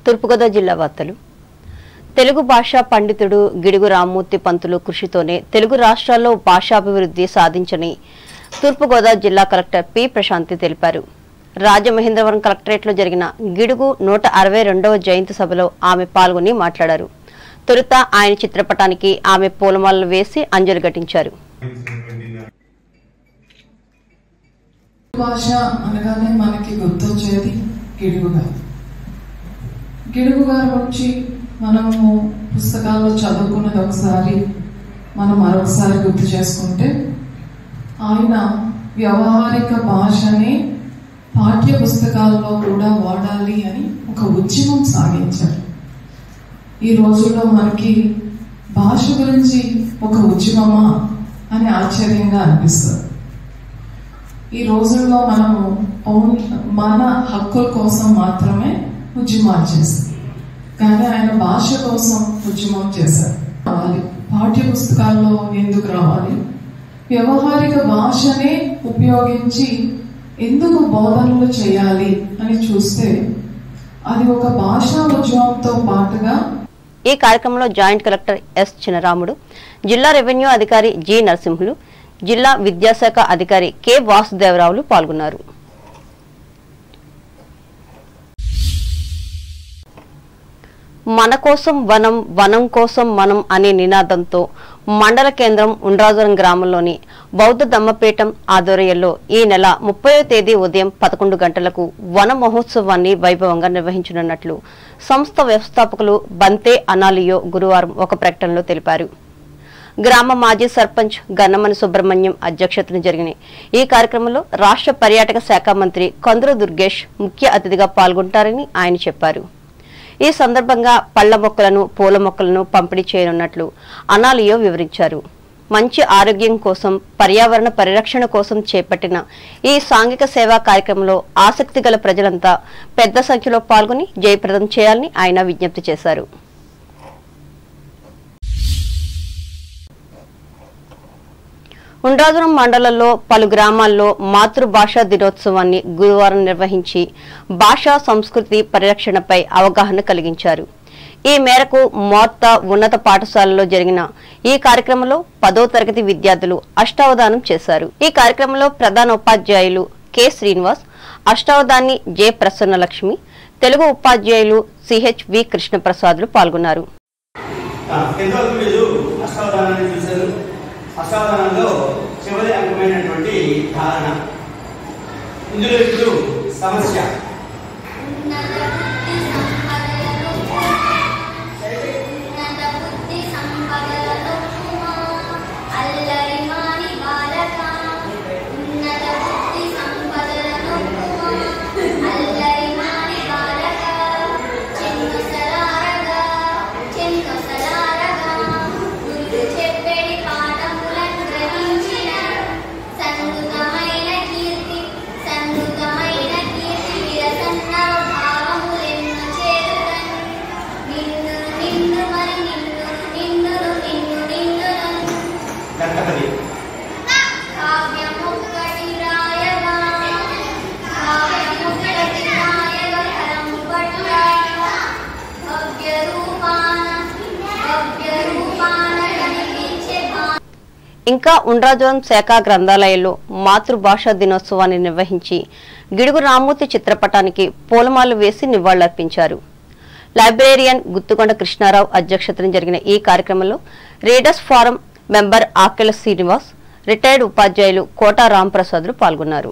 తూర్పుగోదావరి జిల్లా వార్తలు తెలుగు భాషా పండితుడు గిడుగు రామ్మూర్తి పంతులు కృషితోనే తెలుగు రాష్ట్రాల్లో భాషాభివృద్ధి సాధించని తూర్పుగోదావరి జిల్లా కలెక్టర్ పి ప్రశాంతి తెలిపారు రాజమహేంద్రవరం కలెక్టరేట్లో జరిగిన గిడుగు నూట అరవై రెండవ జయంతి సభలో ఆమె పాల్గొని మాట్లాడారు తొలుత ఆయన చిత్రపటానికి ఆమె పూలమాలలు వేసి అంజలి ఘటించారు భాష అనగానే మనకి గుర్తొచ్చేది గిడుగు గారు గిడుగు గారి గురించి మనము పుస్తకాల్లో చదువుకున్నది ఒకసారి మనం మరొకసారి గుర్తు చేసుకుంటే ఆయన వ్యవహారిక భాషని పాఠ్య పుస్తకాల్లో కూడా వాడాలి అని ఒక ఉద్యమం సాగించారు ఈ రోజుల్లో మనకి భాష గురించి ఒక ఉద్యమమా అని ఆశ్చర్యంగా అనిపిస్తుంది ఈ రోజుల్లో మనము ఓన్ మన హక్కుల కోసం మాత్రమే ఉద్యమాలు చేస్తాం కానీ ఆయన భాష కోసం ఉద్యమం చేశారు రావాలి పాఠ్య పుస్తకాల్లో ఎందుకు రావాలి వ్యవహారిక భాషనే ఉపయోగించి ఎందుకు బోధనలు చేయాలి అని చూస్తే అది ఒక భాషా ఉద్యమంతో పాటుగా ఈ కార్యక్రమంలో జాయింట్ కలెక్టర్ ఎస్ చినరాముడు జిల్లా రెవెన్యూ అధికారి జి నరసింహులు జిల్లా విద్యాశాఖ అధికారి కె వాసుదేవరావులు పాల్గొన్నారు మన కోసం వనం వనం కోసం మనం అనే నినాదంతో మండల కేంద్రం ఉండ్రాజురం గ్రామంలోని బౌద్ధ దమ్మపీఠం ఆధ్వర్యంలో ఈ నెల ముప్పయో తేదీ ఉదయం పదకొండు గంటలకు వన మహోత్సవాన్ని వైభవంగా నిర్వహించనున్నట్లు సంస్థ వ్యవస్థాపకులు బంతే అనాలియో గురువారం ఒక ప్రకటనలో తెలిపారు గ్రామ మాజీ సర్పంచ్ గన్నమని సుబ్రహ్మణ్యం అధ్యక్షతన జరిగిన ఈ కార్యక్రమంలో రాష్ట్ర పర్యాటక శాఖ మంత్రి కొందరు దుర్గేష్ ముఖ్య అతిథిగా పాల్గొంటారని ఆయన చెప్పారు ఈ సందర్భంగా పళ్ల మొక్కలను పూల మొక్కలను పంపిణీ చేయనున్నట్లు అనాలియో వివరించారు మంచి ఆరోగ్యం కోసం పర్యావరణ పరిరక్షణ కోసం చేపట్టిన ఈ సాంఘిక సేవా కార్యక్రమంలో ఆసక్తి గల ప్రజలంతా పెద్ద సంఖ్యలో పాల్గొని జయప్రదం చేయాలని ఆయన విజ్ఞప్తి చేశారు ఉండ్రాజురం మండలంలో పలు గ్రామాల్లో మాతృభాషా దినోత్సవాన్ని గురువారం నిర్వహించి భాషా సంస్కృతి పరిరక్షణపై అవగాహన కలిగించారు ఈ మేరకు మోర్తా ఉన్నత పాఠశాలలో జరిగిన ఈ కార్యక్రమంలో పదో తరగతి విద్యార్థులు అష్టావధానం చేశారు ఈ కార్యక్రమంలో ప్రధాన ఉపాధ్యాయులు కె శ్రీనివాస్ అష్టావధాని జె ప్రసన్నలక్ష్మి తెలుగు ఉపాధ్యాయులు సిహెచ్ వి కృష్ణప్రసాద్లు పాల్గొన్నారు ఎంతవరకు మీరు అష్టావధానాన్ని చూశారు అష్టావధానంలో చివరి అంకమైనటువంటి ధారణ ఇందులో ఇప్పుడు సమస్య ఉన్నత బుద్ధి సంపదలను ఉన్నత బుద్ధి సంపదలను అల్లరి మాని బాలక ఉన్నత బుద్ధి సంపదలను అల్లరి మాని బాలక చెన్ను సలారగా చెన్ను సలారగా గురువు చెప్పేడి పాఠములను గ్రహించిన సందుకమైన కీర్తి సందుకమైన కీర్తి విరసన్న భావములెన్ను చేరుగన్ నిన్ను నిన్ను మరి నిన్ను నిన్నును నిన్ను నిన్నును లెక్కపది కావ్యముక్కటి రాయగా కావ్యముక్కటి రాయగా కరము పట్ల భవ్య రూపాన భవ్య రూపాన కనిపించే భా ఇంకా ఉండ్రాజవరం శాఖ గ్రంథాలయంలో మాతృభాషా దినోత్సవాన్ని నిర్వహించి గిడుగు రామ్మూర్తి చిత్రపటానికి పూలమాలలు వేసి నివాళులర్పించారు లైబ్రేరియన్ గుత్తుకొండ కృష్ణారావు అధ్యక్షతన జరిగిన ఈ కార్యక్రమంలో readers forum member Akela Srinivas retired ఉపాధ్యాయులు కోటా రాంప్రసాద్లు పాల్గొన్నారు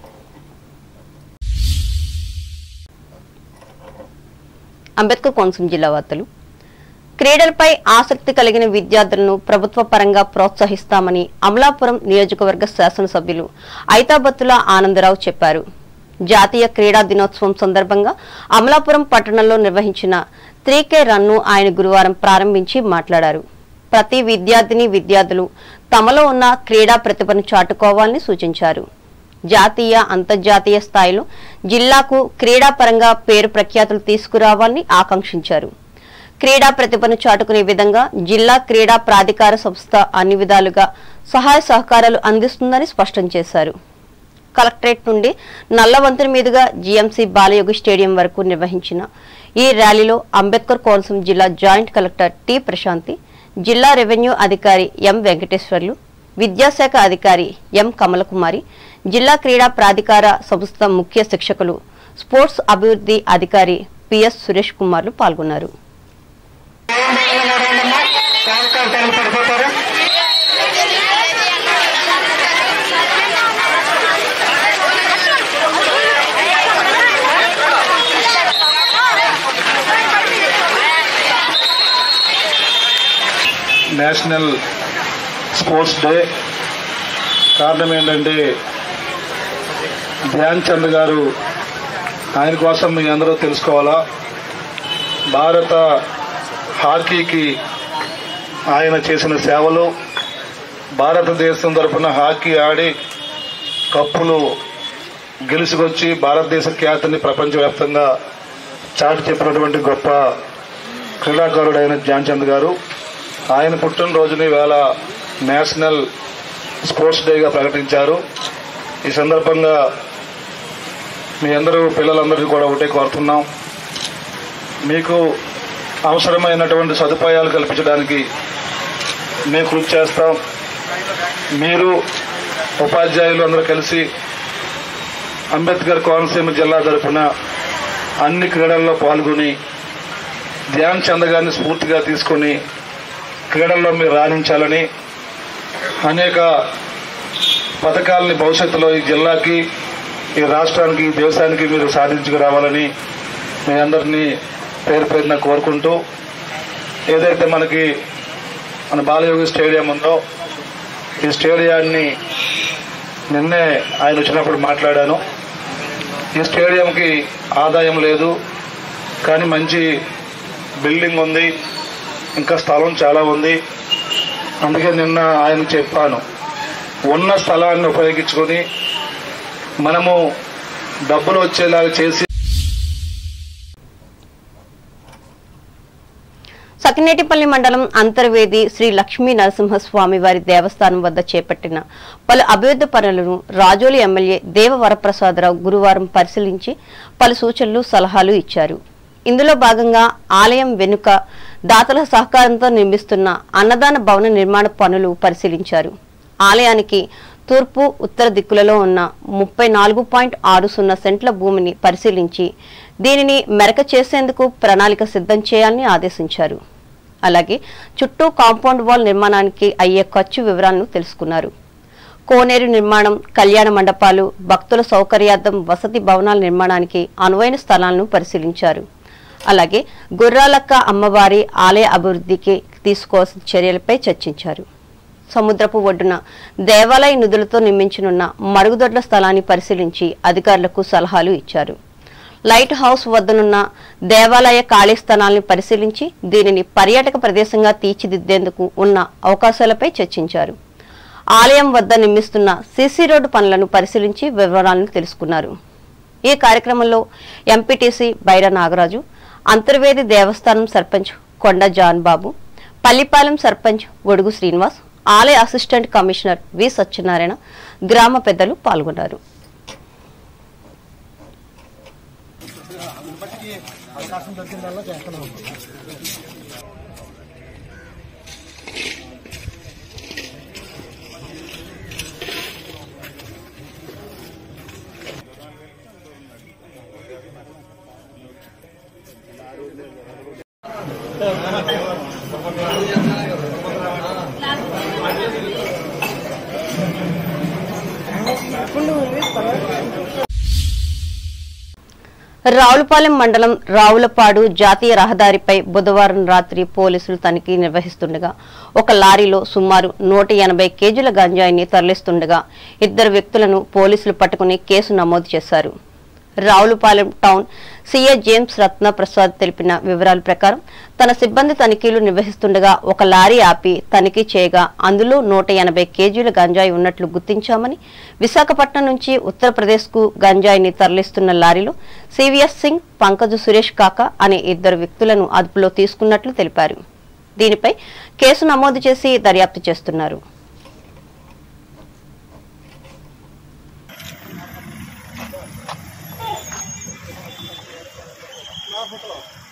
అంబేద్కర్ కోనసీమ జిల్లా వార్తలు క్రీడలపై ఆసక్తి కలిగిన విద్యార్థులను ప్రభుత్వ పరంగా ప్రోత్సహిస్తామని అమలాపురం నియోజకవర్గ శాసనసభ్యులు ఐతాబత్తుల ఆనందరావు చెప్పారు జాతీయ క్రీడా దినోత్సవం సందర్భంగా అమలాపురం పట్టణంలో నిర్వహించిన త్రీ కే రన్ను ఆయన గురువారం ప్రారంభించి మాట్లాడారు ప్రతి విద్యార్థిని విద్యార్థులు తమలో ఉన్న క్రీడా ప్రతిభను చాటుకోవాలని సూచించారు జాతీయ అంతర్జాతీయ స్థాయిలో జిల్లాకు క్రీడాపరంగా పేరు ప్రఖ్యాతులు తీసుకురావాలని ఆకాంక్షించారు క్రీడా ప్రతిభను చాటుకునే విధంగా జిల్లా క్రీడా ప్రాధికార సంస్థ అన్ని విధాలుగా సహాయ సహకారాలు అందిస్తుందని స్పష్టం చేశారు కలెక్టరేట్ నుండి నల్లవంతుని మీదుగా జీఎంసీ బాలయోగి స్టేడియం వరకు నిర్వహించిన ఈ ర్యాలీలో అంబేద్కర్ కోనసీమ జిల్లా జాయింట్ కలెక్టర్ టి ప్రశాంతి జిల్లా రెవెన్యూ అధికారి ఎం వెంకటేశ్వర్లు విద్యాశాఖ అధికారి ఎం కమలకుమారి జిల్లా క్రీడా ప్రాధికార సంస్థ ముఖ్య శిక్షకులు స్పోర్ట్స్ అభివృద్ధి అధికారి పిఎస్ సురేష్ కుమార్లు పాల్గొన్నారు నేషనల్ స్పోర్ట్స్ డే కారణం ఏంటంటే ధ్యాన్ చంద్ గారు ఆయన కోసం మీ అందరూ తెలుసుకోవాలా భారత హాకీకి ఆయన చేసిన సేవలు భారతదేశం తరఫున హాకీ ఆడి కప్పులు గెలుచుకొచ్చి భారతదేశ ఖ్యాతిని ప్రపంచవ్యాప్తంగా చాటి చెప్పినటువంటి గొప్ప క్రీడాకారుడైన ధ్యాన్ చంద్ గారు ఆయన పుట్టినరోజుని వేళ నేషనల్ స్పోర్ట్స్ డేగా ప్రకటించారు ఈ సందర్భంగా మీ అందరూ పిల్లలందరికీ కూడా ఒకటే కోరుతున్నాం మీకు అవసరమైనటువంటి సదుపాయాలు కల్పించడానికి మేము కృషి చేస్తాం మీరు ఉపాధ్యాయులు అందరూ కలిసి అంబేద్కర్ కోనసీమ జిల్లా తరఫున అన్ని క్రీడల్లో పాల్గొని ధ్యాన్ చంద్ గారిని స్ఫూర్తిగా తీసుకొని క్రీడల్లో మీరు రాణించాలని అనేక పథకాలని భవిష్యత్తులో ఈ జిల్లాకి ఈ రాష్ట్రానికి ఈ దేశానికి మీరు సాధించుకురావాలని మీ అందరినీ పేరు పేరున కోరుకుంటూ ఏదైతే మనకి మన బాలయోగి స్టేడియం ఉందో ఈ స్టేడియాన్ని నిన్నే ఆయన వచ్చినప్పుడు మాట్లాడాను ఈ స్టేడియంకి ఆదాయం లేదు కానీ మంచి బిల్డింగ్ ఉంది ఇంకా స్థలం చాలా ఉంది అందుకే నిన్న ఆయన చెప్పాను ఉన్న స్థలాన్ని ఉపయోగించుకొని మనము డబ్బులు వచ్చేలాగా చేసి సకినేటిపల్లి మండలం అంతర్వేది శ్రీ లక్ష్మీ నరసింహస్వామి వారి దేవస్థానం వద్ద చేపట్టిన పలు అభివృద్ధి పనులను రాజోలి ఎమ్మెల్యే దేవ వరప్రసాదరావు గురువారం పరిశీలించి పలు సూచనలు సలహాలు ఇచ్చారు ఇందులో భాగంగా ఆలయం వెనుక దాతల సహకారంతో నిర్మిస్తున్న అన్నదాన భవన నిర్మాణ పనులు పరిశీలించారు ఆలయానికి తూర్పు ఉత్తర దిక్కులలో ఉన్న ముప్పై నాలుగు పాయింట్ ఆరు సున్నా సెంట్ల భూమిని పరిశీలించి దీనిని మెరక చేసేందుకు ప్రణాళిక సిద్ధం చేయాలని ఆదేశించారు అలాగే చుట్టూ కాంపౌండ్ వాల్ నిర్మాణానికి అయ్యే ఖర్చు వివరాలను తెలుసుకున్నారు కోనేరు నిర్మాణం కళ్యాణ మండపాలు భక్తుల సౌకర్యార్థం వసతి భవనాల నిర్మాణానికి అనువైన స్థలాలను పరిశీలించారు అలాగే గుర్రాలక్క అమ్మవారి ఆలయ అభివృద్ధికి తీసుకోవాల్సిన చర్యలపై చర్చించారు సముద్రపు ఒడ్డున దేవాలయ నిధులతో నిర్మించనున్న మరుగుదొడ్ల స్థలాన్ని పరిశీలించి అధికారులకు సలహాలు ఇచ్చారు లైట్ హౌస్ వద్దనున్న దేవాలయ ఖాళీ స్థలాన్ని పరిశీలించి దీనిని పర్యాటక ప్రదేశంగా తీర్చిదిద్దేందుకు ఉన్న అవకాశాలపై చర్చించారు ఆలయం వద్ద నిర్మిస్తున్న సీసీ రోడ్డు పనులను పరిశీలించి వివరాలను తెలుసుకున్నారు ఈ కార్యక్రమంలో ఎంపీటీసీ బైర నాగరాజు అంతర్వేది దేవస్థానం సర్పంచ్ కొండ జాన్ బాబు పల్లిపాలెం సర్పంచ్ ఒడుగు శ్రీనివాస్ ఆలయ అసిస్టెంట్ కమిషనర్ వి సత్యనారాయణ గ్రామ పెద్దలు పాల్గొన్నారు రావులపాలెం మండలం రావులపాడు జాతీయ రహదారిపై బుధవారం రాత్రి పోలీసులు తనిఖీ నిర్వహిస్తుండగా ఒక లారీలో సుమారు నూట ఎనభై కేజీల గంజాయిని తరలిస్తుండగా ఇద్దరు వ్యక్తులను పోలీసులు పట్టుకుని కేసు నమోదు చేశారు Ravulapalem town CA James Ratna Prasad తెలిపిన వివరాల ప్రకారం తన సిబ్బంది తనిఖీలు నిర్వహిస్తుండగా ఒక లారీ ఆపి తనిఖీ చేయగా అందులో నూట ఎనభై కేజీల గంజాయి ఉన్నట్లు గుర్తించామని విశాఖపట్నం నుంచి ఉత్తరప్రదేశ్ కు గంజాయిని తరలిస్తున్న లారీలో సివిఎస్ సింగ్ పంకజు సురేష్ కాక అనే ఇద్దరు వ్యక్తులను అదుపులో తీసుకున్నట్లు తెలిపారు దీనిపై కేసు నమోదు చేసి దర్యాప్తు చేస్తున్నారు ఆ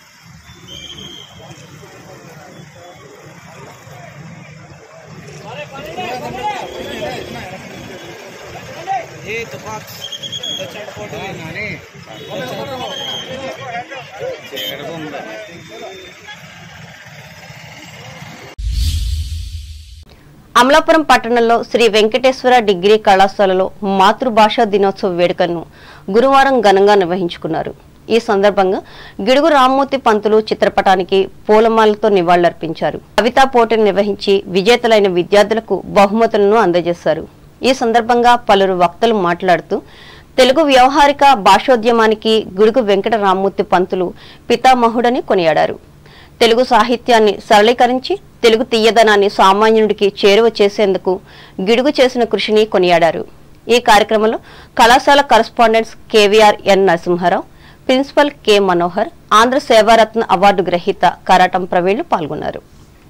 అమలాపురం పట్టణంలో శ్రీ వెంకటేశ్వర డిగ్రీ కళాశాలలో మాతృభాషా దినోత్సవ వేడుకలను గురువారం ఘనంగా నిర్వహించుకున్నారు ఈ సందర్భంగా గిడుగు రామ్మూర్తి పంతులు చిత్రపటానికి పూలమాలతో నివాళులర్పించారు కవితా పోటీలు నిర్వహించి విజేతలైన విద్యార్థులకు బహుమతులను అందజేశారు ఈ సందర్భంగా పలువురు వక్తలు మాట్లాడుతూ తెలుగు వ్యవహారిక భాషోద్యమానికి గుడుగు వెంకట రామ్మూర్తి పంతులు పితామహుడని కొనియాడారు తెలుగు సాహిత్యాన్ని సరళీకరించి తెలుగు తీయదనాన్ని సామాన్యుడికి చేరువ చేసేందుకు గిడుగు చేసిన కృషిని కొనియాడారు ఈ కార్యక్రమంలో కళాశాల correspondents KVR N Narasimharao principal K Manohar Andhra Sevaratna award గ్రహీత కరాటం ప్రవీణ్లు పాల్గొన్నారు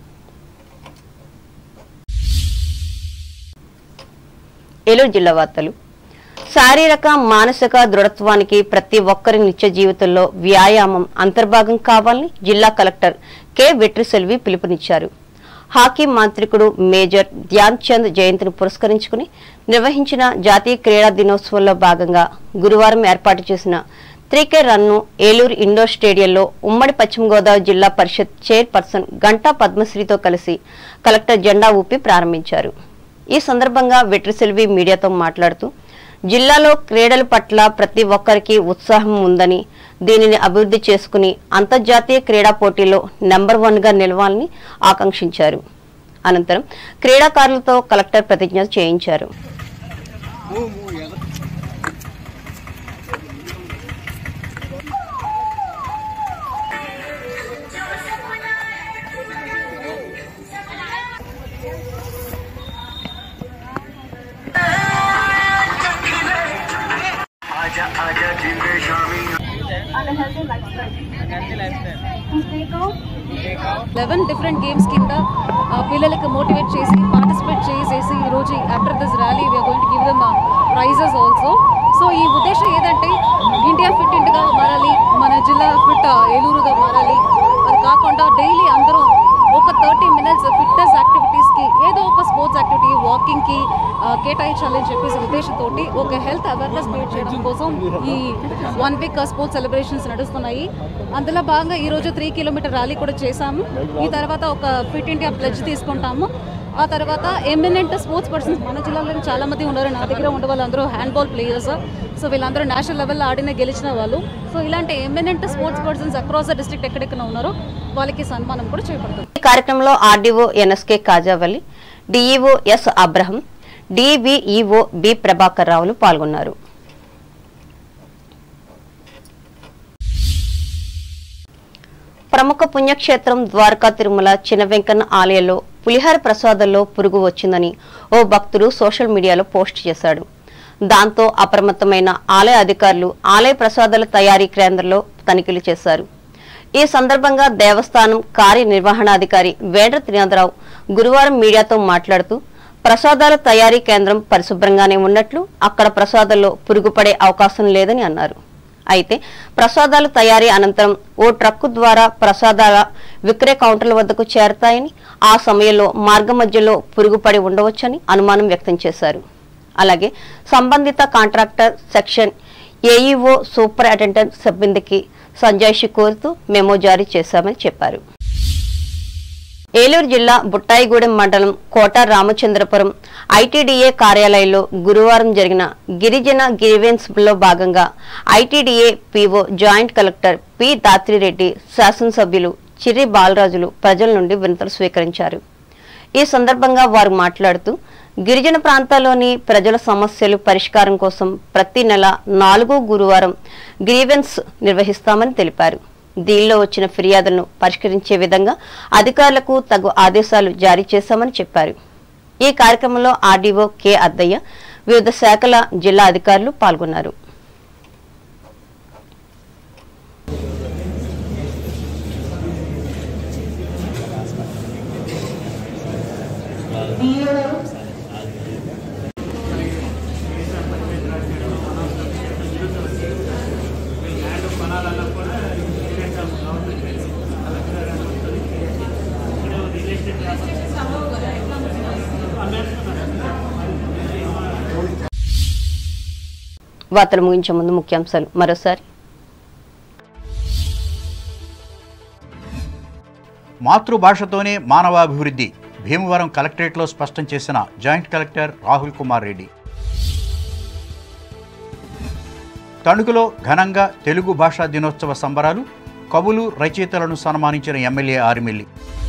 ఏలూరు జిల్లా వార్తలు శారీరక మానసిక దృఢత్వానికి ప్రతి ఒక్కరి నిత్య జీవితంలో వ్యాయామం అంతర్భాగం కావాలని జిల్లా కలెక్టర్ కె వెట్రిసెల్వి పిలుపునిచ్చారు హాకీ మాంత్రికుడు మేజర్ ధ్యాన్ చంద్ జయంతిని పురస్కరించుకుని నిర్వహించిన జాతీయ క్రీడా దినోత్సవంలో భాగంగా గురువారం ఏర్పాటు చేసిన త్రీకే రన్ను ఏలూరు ఇండోర్ స్టేడియంలో ఉమ్మడి పశ్చిమ గోదావరి జిల్లా పరిషత్ చైర్పర్సన్ గంటా పద్మశ్రీతో కలిసి కలెక్టర్ జెండా ఊపి ప్రారంభించారు ఈ సందర్భంగా వెట్రిసెల్వి మీడియాతో మాట్లాడుతూ జిల్లాలో క్రీడల పట్ల ప్రతి ఒక్కరికి ఉత్సాహం ఉందని దీనిని అభివృద్ధి చేసుకుని అంతర్జాతీయ క్రీడా పోటీల్లో నెంబర్ వన్ గా నిలవాలని ఆకాంక్షించారు అనంతరం క్రీడాకారులతో కలెక్టర్ ప్రతిజ్ఞ చేయించారు లెవెన్ డిఫరెంట్ గేమ్స్ కింద ఆ, పిల్లలకి మోటివేట్ చేసి పార్టిసిపేట్ చేసేసి ఈరోజు after this rally we are going to give them prizes also so ఈ ఉద్దేశం ఏదంటే ఇండియా ఫిట్ ఇండిగా మారాలి మన జిల్లా ఫిట్ ఏలూరుగా మారాలి అది కాకుండా డైలీ అందరూ ఒక థర్టీ మినిట్స్ ఫిట్నెస్ యాక్టివిటీస్కి ఏదో ఒక స్పోర్ట్స్ యాక్టివిటీ వాకింగ్కి కేటాయించాలని చెప్పేసి ఉద్దేశంతో ఒక హెల్త్ అవేర్నెస్ క్రియేట్ చేయడం కోసం ఈ వన్ వీక్ స్పోర్ట్స్ సెలబ్రేషన్స్ నడుస్తున్నాయి అందులో భాగంగా ఈరోజు త్రీ కిలోమీటర్ ర్యాలీ కూడా చేశాము ఈ తర్వాత ఒక ఫిట్ ఇండియా ప్లెజ్ తీసుకుంటాము ఆ తర్వాత ఎమినెంట్ స్పోర్ట్స్ పర్సన్స్ మన జిల్లాలో చాలా మంది ఉన్నారు నా దగ్గర ఉండే వాళ్ళందరూ హ్యాండ్బాల్ ప్లేయర్స్ సో వీళ్ళందరూ నేషనల్ లెవెల్లో ఆడిన గెలిచిన వాళ్ళు సో ఇలాంటి eminent sports persons across the district ఎక్కడెక్కడ ఉన్నారో వాళ్ళకి సన్మానం కూడా చేయబడుతుంది ఈ కార్యక్రమంలో RDO NSK Kajavalli DEO S Abraham DVEO B Prabhakar రావులు పాల్గొన్నారు ప్రముఖ పుణ్యక్షేత్రం ద్వారకా తిరుమల చిన్న వెంకన్న ఆలయంలో పులిహార ప్రసాదంలో పురుగు వచ్చిందని ఓ భక్తుడు సోషల్ మీడియాలో పోస్ట్ చేశాడు దాంతో అప్రమత్తమైన ఆలయ అధికారులు ఆలయ ప్రసాదాల తయారీ కేంద్రంలో తనిఖీలు చేశారు ఈ సందర్భంగా దేవస్థానం కార్యనిర్వహణాధికారి వేండ్ర త్రినాథరావు గురువారం మీడియాతో మాట్లాడుతూ ప్రసాదాల తయారీ కేంద్రం పరిశుభ్రంగానే ఉన్నట్లు అక్కడ ప్రసాదాల్లో పురుగుపడే అవకాశం లేదని అన్నారు అయితే ప్రసాదాల తయారీ అనంతరం ఓ ట్రక్కు ద్వారా ప్రసాదాల విక్రయ కౌంటర్ల వద్దకు చేరతాయని ఆ సమయంలో మార్గ మధ్యలో పురుగుపడి ఉండవచ్చని అనుమానం వ్యక్తం చేశారు అలాగే సంబంధిత కాంట్రాక్టర్ సెక్షన్ ఏఈఓ సూపరింటెండెంట్ సిబ్బందికి సంజాయిషి కోరుతూ మెమో జారీ చేశామని చెప్పారు ఏలూరు జిల్లా బుట్టాయిగూడెం మండలం కోట రామచంద్రపురం ఐటీడీఏ కార్యాలయంలో గురువారం జరిగిన గిరిజన గ్రీవెన్స్ లో భాగంగా ITDA PO joint collector P Dhatrireddy శాసనసభ్యులు చిర్రి బాలరాజులు ప్రజల నుండి వినతులు స్వీకరించారు ఈ సందర్భంగా వారు మాట్లాడుతూ గిరిజన ప్రాంతాల్లోని ప్రజల సమస్యలు పరిష్కారం కోసం ప్రతి నెల నాలుగో గురువారం గ్రీవెన్స్ నిర్వహిస్తామని తెలిపారు దీనిలో వచ్చిన ఫిర్యాదులను పరిష్కరించే విధంగా అధికారులకు తగు ఆదేశాలు జారీ చేశామని చెప్పారు ఈ కార్యక్రమంలో ఆర్డీఓ కె అద్దయ్య వివిధ శాఖల జిల్లా అధికారులు పాల్గొన్నారు వార్తలు ముగించే ముందు ముఖ్యాంశాలు మరోసారి మాతృభాషతోనే మానవాభివృద్ధి భీమవరం కలెక్టరేట్లో స్పష్టం చేసిన జాయింట్ కలెక్టర్ రాహుల్ కుమార్ రెడ్డి తణుకులో ఘనంగా తెలుగు భాషా దినోత్సవ సంబరాలు కవులు రచయితలను సన్మానించిన ఎమ్మెల్యే ఆరిమిల్లి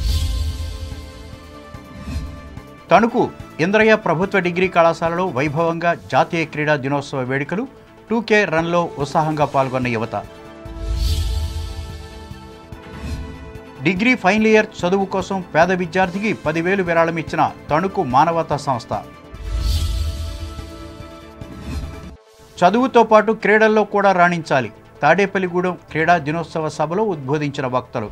తణుకు ఇంద్రయ్య ప్రభుత్వ డిగ్రీ కళాశాలలో వైభవంగా జాతీయ క్రీడా దినోత్సవ వేడుకలు టూకే రన్లో ఉత్సాహంగా పాల్గొన్న యువత డిగ్రీ ఫైనల్ ఇయర్ చదువు కోసం పేద విద్యార్థికి పదివేలు విరాళం ఇచ్చిన తణుకు మానవతా సంస్థ చదువుతో పాటు క్రీడల్లో కూడా రాణించాలి తాడేపల్లిగూడెం క్రీడా దినోత్సవ సభలో ఉద్బోధించిన వక్తలు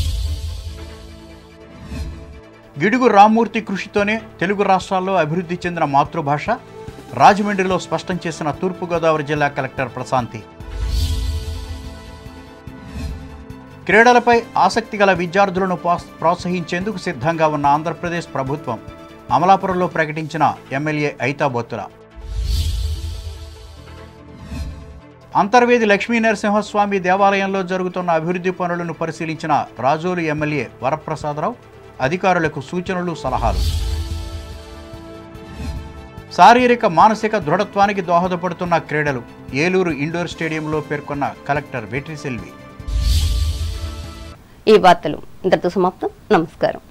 గిడుగు రామ్మూర్తి కృషితోనే తెలుగు రాష్ట్రాల్లో అభివృద్ధి చెందిన మాతృభాష రాజమండ్రిలో స్పష్టం చేసిన తూర్పుగోదావరి జిల్లా కలెక్టర్ ప్రశాంతి క్రీడలపై ఆసక్తి గల విద్యార్థులను ప్రోస్- ప్రోత్సహించేందుకు సిద్ధంగా ఉన్న ఆంధ్రప్రదేశ్ ప్రభుత్వం అమలాపురంలో ప్రకటించిన ఎమ్మెల్యే ఐతాబొత్తుల అంతర్వేది లక్ష్మీ నరసింహస్వామి దేవాలయంలో జరుగుతున్న అభివృద్ధి పనులను పరిశీలించిన రాజోలు ఎమ్మెల్యే వరప్రసాదరావు అధికారులకు సూచనలు సలహాలు శారీరక మానసిక దృఢత్వానికి దోహదపడుతున్న క్రీడలు ఏలూరు ఇండోర్ స్టేడియంలో పేర్కొన్న కలెక్టర్ వెట్రిసెల్వి ఈ వార్తలు ఇంతటితో సమాప్తం నమస్కారం